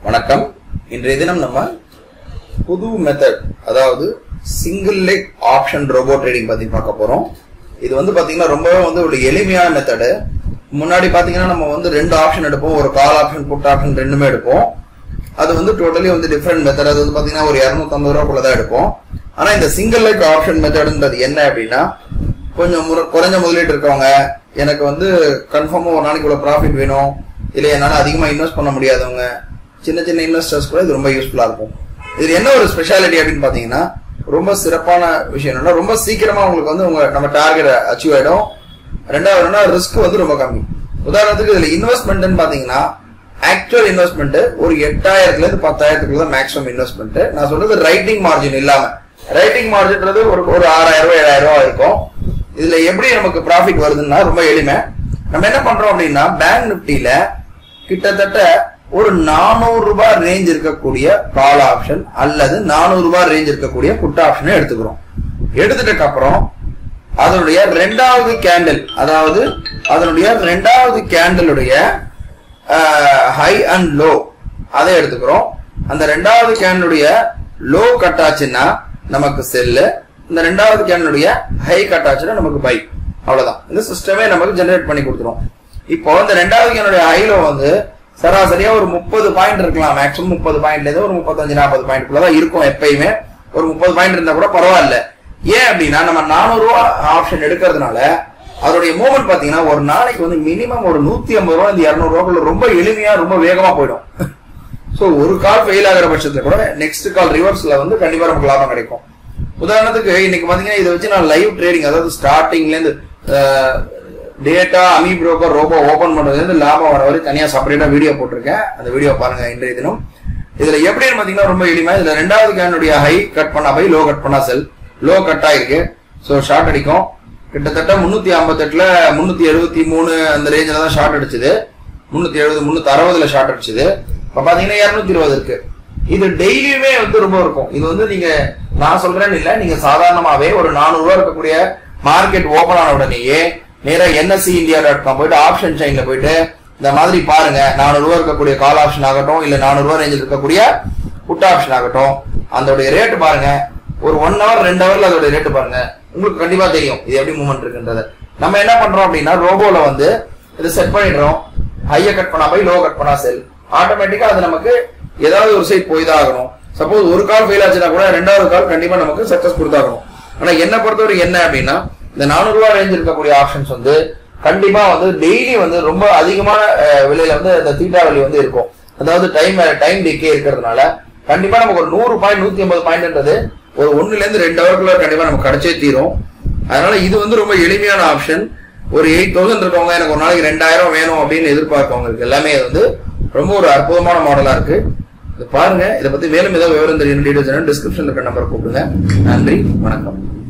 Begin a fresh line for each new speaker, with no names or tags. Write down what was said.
வணக்கம் இன்றைய தினம் நம்ம புது மெத்தட் அதாவது single leg option robo trading பத்தி பார்க்க போறோம் இது வந்து பாத்தீங்கன்னா ரொம்பவே வந்து ஒரு எளிமையான மெத்தடு முன்னாடி பாத்தீங்கன்னா நம்ம வந்து ரெண்டு ஆப்ஷன் எடுப்போம் ஒரு கால் ஆப்ஷன் புட் ஆப்ஷன் ரெண்டுமே எடுப்போம் அது வந்து டோட்டலி வந்து டிஃப்ரெண்ட் மெத்தட் அது வந்து பாத்தீங்கன்னா ஒரு இரநூத்தம்பது ரூபாக்குள்ள தான் எடுப்போம் ஆனா இந்த சிங்கிள் லெக் ஆப்ஷன் மெத்தடுன்றது என்ன அப்படின்னா கொஞ்சம் முற- குறைஞ்ச முதலீட்டு இருக்கவங்க எனக்கு வந்து கன்ஃபார்மா ஒரு நாளைக்கு இவ்வளவு ப்ராஃபிட் வேணும் இல்ல என்னால அதிகமா இன்வெஸ்ட் பண்ண முடியாதவங்க சின்ன சின்ன இன்வெஸ்டர்ஸ் கூட இது ரொம்ப யூஸ்ஃபுல்லா இருக்கும் இது என்ன ஒரு ஸ்பெஷாலிட்டி அப்படின்னு பாத்தீங்கன்னா ரொம்ப சிறப்பான விஷயம் என்னன்னா ரொம்ப சீக்கிரமா உங்களுக்கு வந்து உங்க நம்ம டார்கெட் அச்சீவ் ஆயிடும் ரெண்டாவது ரிஸ்க் வந்து ரொம்ப கம்மி உதாரணத்துக்கு இதுல இன்வெஸ்ட்மெண்ட் பாத்தீங்கன்னா ஆக்சுவல் இன்வெஸ்ட்மெண்ட் ஒரு எட்டாயிரத்துல இருந்து பத்தாயிரத்துக்குள்ள தான் மேக்ஸிமம் இன்வெஸ்ட்மெண்ட் நான் சொல்றது ரைட்டிங் மார்ஜின் இல்லாம ரைட்டிங் மார்ஜின்றது ஒரு ஒரு ஆறாயிரம் ரூபாய் ஏழாயிரம் ரூபாய் இருக்கும் இதுல எப்படி நமக்கு ப்ராஃபிட் வருதுன்னா ரொம்ப எளிமை நம்ம என்ன பண்றோம் அப்படின்னா பேங்க் நிப்டில கிட்டத்தட்ட ஒரு நானூறு ரூபாய் ரேஞ்ச் இருக்கக்கூடிய கால் ஆப்ஷன் அல்லது நானூறு ரூபாய் ரேஞ்ச் இருக்கக்கூடிய புட் ஆப்ஷனை எடுத்துக்கிறோம் எடுத்துட்டதுக்கு அப்புறம் அதனுடைய ரெண்டாவது கேண்டில் அதாவது அதனுடைய ரெண்டாவது கேண்டிலுடைய ஹை அண்ட் லோ அதை எடுத்துக்கிறோம் அந்த ரெண்டாவது கேனுடைய லோ கட் ஆச்சுன்னா நமக்கு செல்லு இந்த ரெண்டாவது கேனுடைய ஹை கட் ஆச்சுன்னா நமக்கு பை அவ்வளவுதான் இந்த சிஸ்டமே நமக்கு ஜெனரேட் பண்ணி கொடுத்துரும் இப்போ இந்த ரெண்டாவது கேனுடைய ஹைலோ வந்து சராசரியா ஒரு முப்பது பாயிண்ட் இருக்கலாம் மேக்ஸிமம் முப்பது பாயிண்ட்ல இருந்து ஒரு முப்பத்தஞ்சு நாற்பது பாயிண்ட் தான் இருக்கும் எப்பயுமே ஒரு முப்பது பாயிண்ட் இருந்தா கூட பரவாயில்ல ஏன் அப்படின்னா நம்ம நானூறு ரூபா ஆப்ஷன் எடுக்கிறதுனால அதோடைய மூவ்மெண்ட் பாத்தீங்கன்னா ஒரு நாளைக்கு வந்து மினிமம் ஒரு நூத்தி ஐம்பது ரூபா இந்த இருநூறு ரூபாக்குள்ள ரொம்ப எளிமையா ரொம்ப வேகமா போயிடும் சோ ஒரு கால் ஃபெயில் ஆகிற பட்சத்துல கூட நெக்ஸ்ட் கால் ரிவர்ஸ்ல வந்து கண்டிப்பா நமக்கு லாபம் கிடைக்கும் உதாரணத்துக்கு இன்னைக்கு பாத்தீங்கன்னா இதை வச்சு நான் லைவ் ட்ரேடிங் அதாவது ஸ்டார்டிங்ல இருந்து டேட்டா அமி புரோக்கர் ரோபோ ஓபன் பண்றதுல இருந்து லாபம் வர வரை தனியா செப்பரேட்டா வீடியோ போட்டிருக்கேன் அந்த வீடியோ பாருங்க இன்றைய தினம் இதுல எப்படின்னு பாத்தீங்கன்னா ரொம்ப எளிமை இதுல ரெண்டாவது கேனுடைய ஹை கட் பண்ணா பை லோ கட் பண்ணா செல் லோ கட் ஆயிருக்கு சோ ஷார்ட் அடிக்கும் கிட்டத்தட்ட முன்னூத்தி ஐம்பத்தெட்டுல முன்னூத்தி எழுபத்தி மூணு அந்த ரேஞ்சில தான் ஷார்ட் அடிச்சது முன்னூத்தி எழுபது முன்னூத்தி அறுபதுல ஷார்ட் அடிச்சது இப்ப பாத்தீங்கன்னா இருநூத்தி இருபது இருக்கு இது டெய்லியுமே வந்து ரொம்ப இருக்கும் இது வந்து நீங்க நான் சொல்றேன்னு இல்ல நீங்க சாதாரணமாவே ஒரு நானூறு ரூபா இருக்கக்கூடிய மார்க்கெட் ஓபன் ஆன உடனேயே நேரா என்எஸ்சி இந்தியா டாட் காம் போயிட்டு ஆப்ஷன் சைன்ல போயிட்டு இந்த மாதிரி பாருங்க நானூறு ரூபா இருக்கக்கூடிய கால் ஆப்ஷன் ஆகட்டும் இல்ல நானூறு ரூபா ரேஞ்சில் இருக்கக்கூடிய புட் ஆப்ஷன் ஆகட்டும் அதோடைய ரேட் பாருங்க ஒரு ஒன் ஹவர் ரெண்டு ஹவர்ல அதோட ரேட் பாருங்க உங்களுக்கு கண்டிப்பா தெரியும் இது எப்படி மூவ்மெண்ட் இருக்குன்றது நம்ம என்ன பண்றோம் அப்படின்னா ரோபோல வந்து இதை செட் பண்ணிடுறோம் ஹைய கட் பண்ணா போய் லோ கட் பண்ணா செல் ஆட்டோமேட்டிக்கா அது நமக்கு ஏதாவது ஒரு சைட் போய் தான் ஆகணும் சப்போஸ் ஒரு கால் ஃபெயில் ஆச்சுன்னா கூட ரெண்டாவது கால் கண்டிப்பா நமக்கு சக்சஸ் கொடுத்தாகணும் ஆனா என்ன பொறுத்தவரை என்ன அப்படின்னா இந்த நானூறு ரூபாய் ரேஞ்ச் இருக்கக்கூடிய ஆப்ஷன்ஸ் வந்து கண்டிப்பா வந்து டெய்லி வந்து ரொம்ப அதிகமான அஹ், விலையில வந்து இந்த தீட்டா வலி வந்து இருக்கும் அதாவது டைம் டைம் டிகே இருக்கிறதுனால கண்டிப்பா நமக்கு ஒரு நூறு பாயிண்ட் நூத்தி ஐம்பது பாயிண்ட்ன்றது ஒரு ஒண்ணுல இருந்து ரெண்டு ஹவருக்குள்ள கண்டிப்பா நமக்கு கிடைச்சே தீரும் அதனால இது வந்து ரொம்ப எளிமையான ஆப்ஷன் ஒரு எயிட் தௌசண்ட் இருக்கவங்க எனக்கு ஒரு நாளைக்கு ரெண்டாயிரம் வேணும் அப்படின்னு எதிர்பார்க்கவங்களுக்கு எல்லாமே இது வந்து ரொம்ப ஒரு அற்புதமான மாடலா இருக்கு இது பாருங்க இதை பத்தி மேலும் ஏதாவது விவரம் தெரியும் டீடைல்ஸ் டிஸ்கிரிப்ஷன்ல இருக்க நம்பர் கூப்பிடுங்க நன்றி வணக்கம்